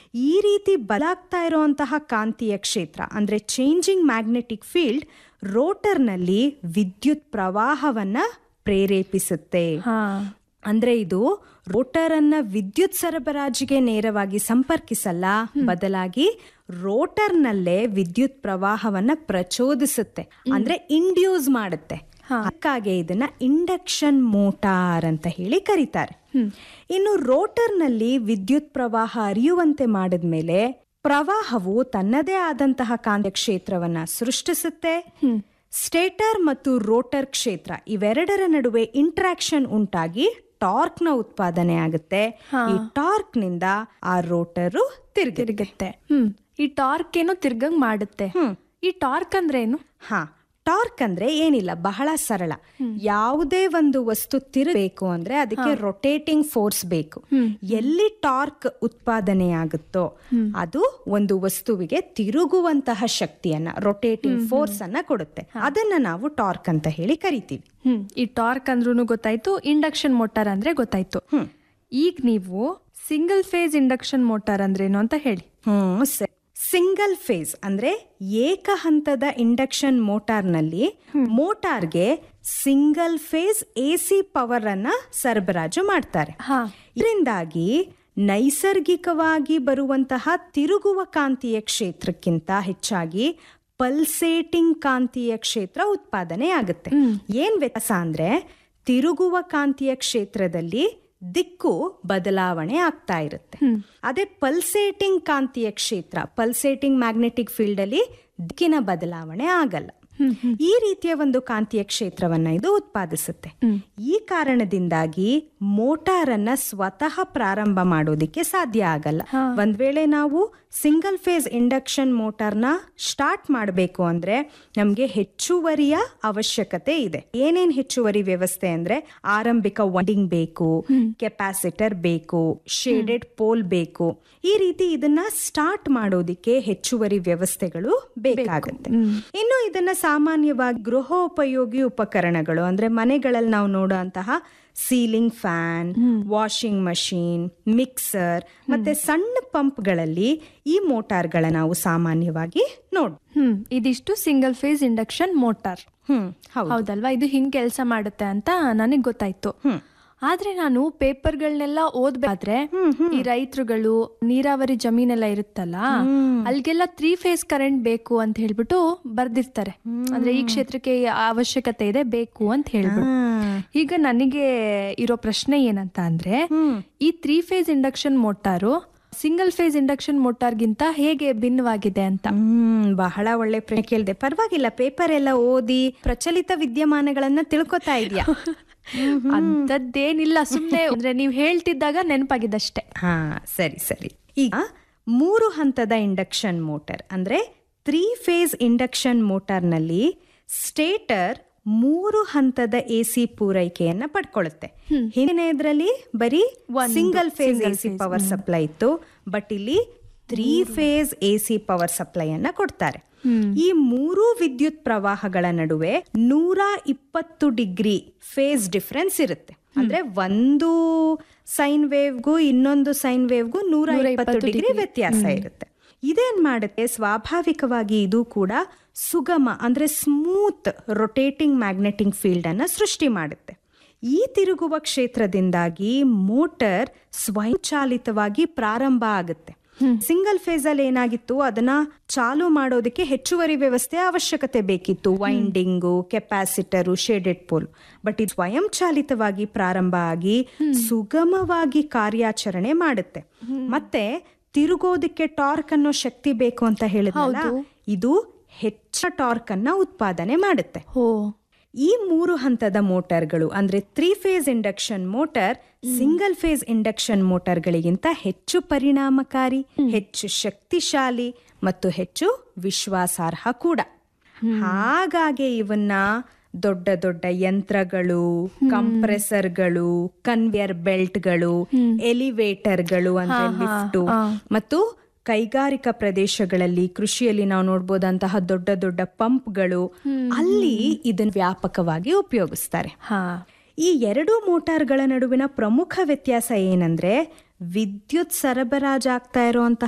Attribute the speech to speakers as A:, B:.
A: ಈ ರೀತಿ ಬಲಾಗ್ತಾ ಇರುವಂತಹ ಕಾಂತೀಯ ಕ್ಷೇತ್ರ ಅಂದ್ರೆ ಚೇಂಜಿಂಗ್ ಮ್ಯಾಗ್ನೆಟಿಕ್ ಫೀಲ್ಡ್ ರೋಟರ್ನಲ್ಲಿ ವಿದ್ಯುತ್ ಪ್ರವಾಹವನ್ನ ಪ್ರೇರೇಪಿಸುತ್ತೆ
B: ಹಾ
A: ಅಂದ್ರೆ ಇದು ರೋಟರ್ ಅನ್ನ ವಿದ್ಯುತ್ ಸರಬರಾಜಿಗೆ ನೇರವಾಗಿ ಸಂಪರ್ಕಿಸಲ್ಲ ಬದಲಾಗಿ ರೋಟರ್ನಲ್ಲೇ ವಿದ್ಯುತ್ ಪ್ರವಾಹವನ್ನ ಪ್ರಚೋದಿಸುತ್ತೆ ಅಂದ್ರೆ ಇಂಡ್ಯೂಸ್ ಮಾಡುತ್ತೆ ಅದಕ್ಕಾಗಿ ಇದನ್ನ ಇಂಡಕ್ಷನ್ ಮೋಟಾರ್ ಅಂತ ಹೇಳಿ ಕರೀತಾರೆ ಇನ್ನು ರೋಟರ್ನಲ್ಲಿ ವಿದ್ಯುತ್ ಪ್ರವಾಹ ಹರಿಯುವಂತೆ ಮಾಡಿದ್ಮೇಲೆ ಪ್ರವಾಹವು ತನ್ನದೇ ಆದಂತಹ ಕಾಂತೀಯ ಕ್ಷೇತ್ರವನ್ನ ಸೃಷ್ಟಿಸುತ್ತೆ ಸ್ಟೇಟರ್ ಮತ್ತು ರೋಟರ್ ಕ್ಷೇತ್ರ ಇವೆರಡರ ನಡುವೆ ಇಂಟ್ರಾಕ್ಷನ್ ಉಂಟಾಗಿ ಟಾರ್ಕ್ ನ ಉತ್ಪಾದನೆ ಆಗುತ್ತೆ ಈ ಟಾರ್ಕ್ ನಿಂದ ಆ ರೋಟರು ತಿರುಗಿ
B: ತಿರುಗುತ್ತೆ ಹ್ಮ್ ಈ ಟಾರ್ಕ್ ಏನೋ ತಿರ್ಗಂಗ್ ಮಾಡುತ್ತೆ ಈ ಟಾರ್ಕ್ ಅಂದ್ರೆ ಏನು
A: ಹಾ ಟಾರ್ಕ್ ಅಂದ್ರೆ ಏನಿಲ್ಲ ಬಹಳ ಸರಳ ಯಾವುದೇ ಒಂದು ವಸ್ತು ತಿರುಗಬೇಕು ಅಂದ್ರೆ ಅದಕ್ಕೆ ರೊಟೇಟಿಂಗ್ ಫೋರ್ಸ್ ಬೇಕು ಎಲ್ಲಿ ಟಾರ್ಕ್ ಉತ್ಪಾದನೆ ಆಗುತ್ತೋ ಅದು ಒಂದು ವಸ್ತುವಿಗೆ ತಿರುಗುವಂತಹ ಶಕ್ತಿಯನ್ನ ರೊಟೇಟಿಂಗ್ ಫೋರ್ಸ್ ಅನ್ನ ಕೊಡುತ್ತೆ ಅದನ್ನ ನಾವು ಟಾರ್ಕ್ ಅಂತ ಹೇಳಿ ಕರಿತೀವಿ
B: ಹ್ಮ್ ಈ ಟಾರ್ಕ್ ಅಂದ್ರೂ ಗೊತ್ತಾಯ್ತು ಇಂಡಕ್ಷನ್ ಮೋಟಾರ್ ಅಂದ್ರೆ ಗೊತ್ತಾಯ್ತು ಈಗ ನೀವು ಸಿಂಗಲ್ ಫೇಸ್ ಇಂಡಕ್ಷನ್ ಮೋಟಾರ್ ಅಂದ್ರೇನು ಅಂತ ಹೇಳಿ
A: ಹ್ಮ್ ಸರಿ ಸಿಂಗಲ್ ಫೇಸ್ ಅಂದ್ರೆ ಏಕ ಹಂತದ ಇಂಡಕ್ಷನ್ ಮೋಟಾರ್ನಲ್ಲಿ ಮೋಟಾರ್ಗೆ single phase A C power ಅನ್ನ ಸರಬರಾಜು ಮಾಡ್ತಾರೆ
B: ಹಾ
A: ಇದರಿಂದಾಗಿ ನೈಸರ್ಗಿಕವಾಗಿ ಬರುವಂತಹ ತಿರುಗುವ ಕಾಂತೀಯ ಕ್ಷೇತ್ರಕ್ಕಿಂತ ಹೆಚ್ಚಾಗಿ ಪಲ್ಸೇಟಿಂಗ್ ಕಾಂತೀಯ ಕ್ಷೇತ್ರ ಉತ್ಪಾದನೆ ಆಗುತ್ತೆ ಏನ್ ವ್ಯತ್ಯಾಸ ಅಂದ್ರೆ ತಿರುಗುವ ಕಾಂತೀಯ ಕ್ಷೇತ್ರದಲ್ಲಿ ದಿಕ್ಕು ಬದಲಾವಣೆ ಆಗ್ತಾ ಇರುತ್ತೆ ಅದೇ ಪಲ್ಸೇಟಿಂಗ್ ಕಾಂತೀಯ ಕ್ಷೇತ್ರ ಪಲ್ಸೇಟಿಂಗ್ ಮ್ಯಾಗ್ನೆಟಿಕ್ ಫೀಲ್ಡ್ ಅಲ್ಲಿ ದಿಕ್ಕಿನ ಬದಲಾವಣೆ ಆಗಲ್ಲ ಈ ರೀತಿಯ ಒಂದು ಕಾಂತೀಯ ಕ್ಷೇತ್ರವನ್ನ ಇದು ಉತ್ಪಾದಿಸುತ್ತೆ ಈ ಕಾರಣದಿಂದಾಗಿ ಮೋಟಾರ್ ಅನ್ನ ಸ್ವತಃ ಪ್ರಾರಂಭ ಮಾಡೋದಿಕ್ಕೆ ಸಾಧ್ಯ ಆಗಲ್ಲ ಒಂದ್ ವೇಳೆ ನಾವು ಸಿಂಗಲ್ ಫೇಸ್ ಇಂಡಕ್ಷನ್ ಮೋಟಾರ್ನ ಸ್ಟಾರ್ಟ್ ಮಾಡಬೇಕು ಅಂದ್ರೆ ನಮ್ಗೆ ಹೆಚ್ಚುವರಿಯ ಅವಶ್ಯಕತೆ ಇದೆ ಏನೇನ್ ಹೆಚ್ಚುವರಿ ವ್ಯವಸ್ಥೆ ಅಂದ್ರೆ ಆರಂಭಿಕ ವಂಡಿಂಗ್ ಬೇಕು ಕೆಪಾಸಿಟರ್ ಬೇಕು ಶೇಡೆಡ್ ಪೋಲ್ ಬೇಕು ಈ ರೀತಿ ಇದನ್ನ ಸ್ಟಾರ್ಟ್ ಮಾಡೋದಿಕ್ಕೆ ಹೆಚ್ಚುವರಿ ವ್ಯವಸ್ಥೆಗಳು ಬೇಕಾಗುತ್ತೆ ಇನ್ನು ಇದನ್ನ ಸಾಮಾನ್ಯವಾಗಿ ಗೃಹೋಪಯೋಗಿ ಉಪಕರಣಗಳು ಅಂದ್ರೆ ಮನೆಗಳಲ್ಲಿ ನಾವು ನೋಡುವಂತಹ ceiling fan washing machine mixer ಮತ್ತೆ ಸಣ್ಣ ಪಂಪ್ಗಳಲ್ಲಿ ಈ ಮೋಟಾರ್ಗಳ ನಾವು ಸಾಮಾನ್ಯವಾಗಿ ನೋಡ್
B: ಹ್ಮ್ ಇದಿಷ್ಟು ಸಿಂಗಲ್ ಫೇಸ್ ಇಂಡಕ್ಷನ್ ಮೋಟಾರ್
A: ಹ್ಮ್ ಹೌದು
B: ಹೌದಲ್ವಾ ಇದು ಹಿಂಗ್ ಕೆಲಸ ಮಾಡುತ್ತೆ ಅಂತ ನನಗ್ ಗೊತ್ತಾಯ್ತು ಆದ್ರೆ ನಾನು ಪೇಪರ್ಗಳನ್ನೆಲ್ಲ ಓದ್ಬೇಕಾದ್ರೆ ಈ ರೈತರುಗಳು ನೀರಾವರಿ ಜಮೀನೆಲ್ಲ ಇರುತ್ತಲ್ಲ ಅಲ್ಗೆಲ್ಲ ತ್ರೀ ಫೇಸ್ ಕರೆಂಟ್ ಬೇಕು ಅಂತ ಹೇಳ್ಬಿಟ್ಟು ಬರ್ದಿರ್ತಾರೆ ಅಂದ್ರೆ ಈ ಕ್ಷೇತ್ರಕ್ಕೆ ಈ ಅವಶ್ಯಕತೆ ಇದೆ ಬೇಕು ಅಂತ ಹೇಳ್ಬಿಟ್ಟು ಈಗ ನನಗೆ ಇರೋ ಪ್ರಶ್ನೆ ಏನಂತ ಅಂದ್ರೆ ಈ three phase induction motor single phase induction ಮೋಟಾರ್ಗಿಂತ ಹೇಗೆ ಭಿನ್ನವಾಗಿದೆ ಅಂತ
A: ಹ್ಮ್ ಬಹಳ ಒಳ್ಳೆ ಪ್ರಶ್ನೆ ಕೇಳಿದೆ ಪರವಾಗಿಲ್ಲ ಪೇಪರ್ ಎಲ್ಲ ಓದಿ ಪ್ರಚಲಿತ ವಿದ್ಯಮಾನಗಳನ್ನ ತಿಳ್ಕೊತಾ ಇದೆಯಾ
B: ಅಂತದ್ದೇನಿಲ್ಲ ಸುಮ್ನೆ ಅಂದ್ರೆ ನೀವ್ ಹೇಳ್ತಿದ್ದಾಗ ನೆನಪಾಗಿದ್ದಷ್ಟೇ
A: ಹಾ ಸರಿ ಸರಿ ಈಗ ಮೂರು ಹಂತದ ಇಂಡಕ್ಷನ್ ಮೋಟಾರ್ ಅಂದ್ರೆ ತ್ರೀ ಫೇಸ್ ಇಂಡಕ್ಷನ್ ಮೋಟಾರ್ನಲ್ಲಿ ಸ್ಟೇಟರ್ ಮೂರು ಹಂತದ ಎ ಸಿ ಪೂರೈಕೆಯನ್ನ ಪಡ್ಕೊಳ್ಳುತ್ತೆ ಹಿಂದಿನದ್ರಲ್ಲಿ ಬರೀ single phase A C power supply ಇತ್ತು ಬಟ್ ಇಲ್ಲಿ three phase A C power supply ಅನ್ನ ಕೊಡ್ತಾರೆ ಈ ಮೂರು ವಿದ್ಯುತ್ ಪ್ರವಾಹಗಳ ನಡುವೆ ನೂರ ಇಪ್ಪತ್ತು ಡಿಗ್ರಿ ಫೇಸ್ ಡಿಫರೆನ್ಸ್ ಇರುತ್ತೆ ಅಂದ್ರೆ ಒಂದು ಸೈನ್ ವೇವ್ಗೂ ಇನ್ನೊಂದು ಸೈನ್ ವೇವ್ಗೂ ನೂರ ಇಪ್ಪತ್ತು ಡಿಗ್ರಿ ವ್ಯತ್ಯಾಸ ಇರುತ್ತೆ ಇದೇನ್ ಮಾಡುತ್ತೆ ಸ್ವಾಭಾವಿಕವಾಗಿ ಇದು ಕೂಡ ಸುಗಮ ಅಂದ್ರೆ ಸ್ಮೂತ್ ರೊಟೇಟಿಂಗ್ ಮ್ಯಾಗ್ನೆಟಿಕ್ ಫೀಲ್ಡ್ ಅನ್ನ ಸೃಷ್ಟಿ ಮಾಡುತ್ತೆ ಈ ತಿರುಗುವ ಕ್ಷೇತ್ರದಿಂದಾಗಿ ಮೋಟರ್ ಸ್ವಯಂಚಾಲಿತವಾಗಿ ಪ್ರಾರಂಭ ಆಗುತ್ತೆ ಸಿಂಗಲ್ ಫೇಸ್ ಅಲ್ಲಿ ಏನಾಗಿತ್ತು ಅದನ್ನ ಚಾಲು ಮಾಡೋದಕ್ಕೆ ಹೆಚ್ಚುವರಿ ವ್ಯವಸ್ಥೆ ಅವಶ್ಯಕತೆ ಬೇಕಿತ್ತು winding capacitor shaded pole but ಇದು ಸ್ವಯಂಚಾಲಿತವಾಗಿ ಪ್ರಾರಂಭ ಆಗಿ ಸುಗಮವಾಗಿ ಕಾರ್ಯಾಚರಣೆ ಮಾಡುತ್ತೆ ಮತ್ತೆ ತಿರುಗೋದಕ್ಕೆ ಟಾರ್ಕ್ ಅನ್ನೋ ಶಕ್ತಿ ಬೇಕು ಅಂತ ಹೇಳಿದ್ನಲ್ಲ ಇದು ಹೆಚ್ಚ ಟಾರ್ಕ್ ಅನ್ನ ಉತ್ಪಾದನೆ ಮಾಡುತ್ತೆ
B: ಹೋ
A: ಈ ಮೂರು ಹಂತದ ಮೋಟಾರ್ಗಳು ಅಂದ್ರೆ three phase induction motor single phase induction ಮೋಟಾರ್ಗಳಿಗಿಂತ ಹೆಚ್ಚು ಪರಿಣಾಮಕಾರಿ ಹೆಚ್ಚು ಶಕ್ತಿಶಾಲಿ ಮತ್ತು ಹೆಚ್ಚು ವಿಶ್ವಾಸಾರ್ಹ ಕೂಡ ಹಾಗಾಗಿ ಇವನ್ನ ದೊಡ್ಡ ದೊಡ್ಡ ಯಂತ್ರಗಳು ಕಂಪ್ರೆಸರ್ಗಳು ಕನ್ವೇಯರ್ ಬೆಲ್ಟ್ಗಳು ಎಲಿವೇಟರ್ಗಳು ಅಂದ್ರೆ ಲಿಫ್ಟು ಮತ್ತು ಕೈಗಾರಿಕಾ ಪ್ರದೇಶಗಳಲ್ಲಿ ಕೃಷಿಯಲ್ಲಿ ನಾವು ನೋಡ್ಬೋದಂತಹ ದೊಡ್ಡ ದೊಡ್ಡ ಪಂಪ್ಗಳು ಅಲ್ಲಿ ಇದನ್ನು ವ್ಯಾಪಕವಾಗಿ ಉಪಯೋಗಿಸ್ತಾರೆ
B: ಹಾ
A: ಈ ಎರಡು ಮೋಟಾರ್ಗಳ ನಡುವಿನ ಪ್ರಮುಖ ವ್ಯತ್ಯಾಸ ಏನಂದ್ರೆ ವಿದ್ಯುತ್ ಸರಬರಾಜಾಗ್ತಾ ಇರುವಂತಹ